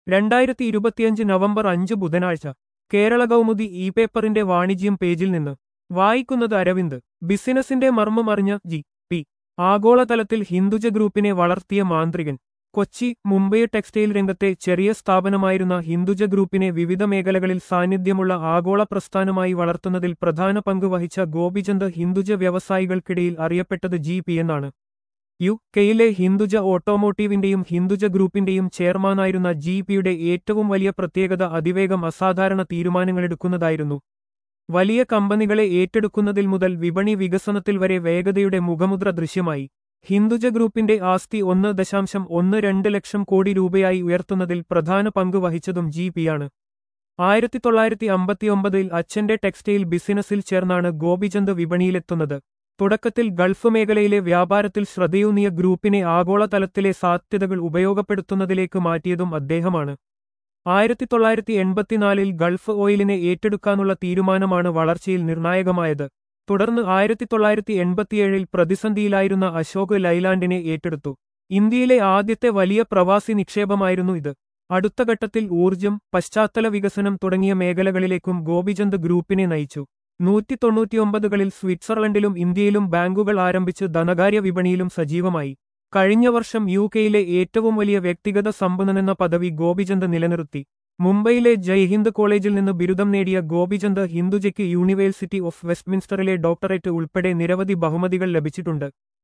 രണ്ടായിരത്തി ഇരുപത്തിയഞ്ച് നവംബർ അഞ്ച് ബുധനാഴ്ച കേരള കൗമുദി ഇ പേപ്പറിന്റെ വാണിജ്യം പേജിൽ നിന്ന് വായിക്കുന്നത് അരവിന്ദ് ബിസിനസിന്റെ മർമ്മമറിഞ്ഞ ജി പി ആഗോളതലത്തിൽ ഹിന്ദുജ ഗ്രൂപ്പിനെ വളർത്തിയ മാന്ത്രികൻ കൊച്ചി മുംബൈ ടെക്സ്റ്റൈൽ രംഗത്തെ ചെറിയ സ്ഥാപനമായിരുന്ന ഹിന്ദുജ ഗ്രൂപ്പിനെ വിവിധ മേഖലകളിൽ സാന്നിധ്യമുള്ള ആഗോള പ്രസ്ഥാനമായി വളർത്തുന്നതിൽ പ്രധാന പങ്ക് വഹിച്ച ഗോപിചന്ദ് ഹിന്ദുജ വ്യവസായികൾക്കിടയിൽ അറിയപ്പെട്ടത് ജി പി എന്നാണ് യു കെയിലെ ഹിന്ദുജ ഓട്ടോമോട്ടീവിന്റെയും ഹിന്ദുജ ഗ്രൂപ്പിന്റെയും ചെയർമാനായിരുന്ന ജി പിയുടെ ഏറ്റവും വലിയ പ്രത്യേകത അതിവേഗം അസാധാരണ തീരുമാനങ്ങളെടുക്കുന്നതായിരുന്നു വലിയ കമ്പനികളെ ഏറ്റെടുക്കുന്നതിൽ മുതൽ വിപണി വികസനത്തിൽ വരെ വേഗതയുടെ മുഖമുദ്ര ദൃശ്യമായി ഹിന്ദുജ ഗ്രൂപ്പിന്റെ ആസ്തി ഒന്ന് ദശാംശം ഒന്ന് രണ്ട് ലക്ഷം കോടി രൂപയായി ഉയർത്തുന്നതിൽ പ്രധാന പങ്ക് വഹിച്ചതും ജി പിയാണ് ആയിരത്തി തൊള്ളായിരത്തി അമ്പത്തിയൊമ്പതിൽ അച്ഛന്റെ ടെക്സ്റ്റൈൽ ബിസിനസ്സിൽ ചേർന്നാണ് ഗോപിചന്ദ് വിപണിയിലെത്തുന്നത് തുടക്കത്തിൽ ഗൾഫ് മേഖലയിലെ വ്യാപാരത്തിൽ ശ്രദ്ധയൂന്നിയ ഗ്രൂപ്പിനെ ആഗോളതലത്തിലെ സാധ്യതകൾ ഉപയോഗപ്പെടുത്തുന്നതിലേക്ക് മാറ്റിയതും അദ്ദേഹമാണ് ആയിരത്തി തൊള്ളായിരത്തി എൺപത്തിനാലിൽ ഗൾഫ് ഓയിലിനെ ഏറ്റെടുക്കാനുള്ള തീരുമാനമാണ് വളർച്ചയിൽ നിർണായകമായത് തുടർന്ന് ആയിരത്തി തൊള്ളായിരത്തി എൺപത്തിയേഴിൽ പ്രതിസന്ധിയിലായിരുന്ന അശോക് ലൈലാൻഡിനെ ഏറ്റെടുത്തു ഇന്ത്യയിലെ ആദ്യത്തെ വലിയ പ്രവാസി നിക്ഷേപമായിരുന്നു ഇത് അടുത്ത ഘട്ടത്തിൽ ഊർജം പശ്ചാത്തല വികസനം തുടങ്ങിയ മേഖലകളിലേക്കും ഗോപിചന്ദ് ഗ്രൂപ്പിനെ നയിച്ചു നൂറ്റി തൊണ്ണൂറ്റിയൊമ്പതുകളിൽ സ്വിറ്റ്സർലൻഡിലും ഇന്ത്യയിലും ബാങ്കുകൾ ആരംഭിച്ച് ധനകാര്യ വിപണിയിലും സജീവമായി കഴിഞ്ഞ വർഷം യു കെയിലെ ഏറ്റവും വലിയ വ്യക്തിഗത സമ്പന്നനെന്ന പദവി ഗോപിചന്ദ് നിലനിർത്തി മുംബൈയിലെ ജയ്ഹിന്ദ് കോളേജിൽ നിന്ന് ബിരുദം നേടിയ ഗോപിചന്ദ് ഹിന്ദുജയ്ക്ക് യൂണിവേഴ്സിറ്റി ഓഫ് വെസ്റ്റ്മിൻസ്റ്ററിലെ ഡോക്ടറേറ്റ് ഉൾപ്പെടെ നിരവധി ബഹുമതികൾ ലഭിച്ചിട്ടുണ്ട്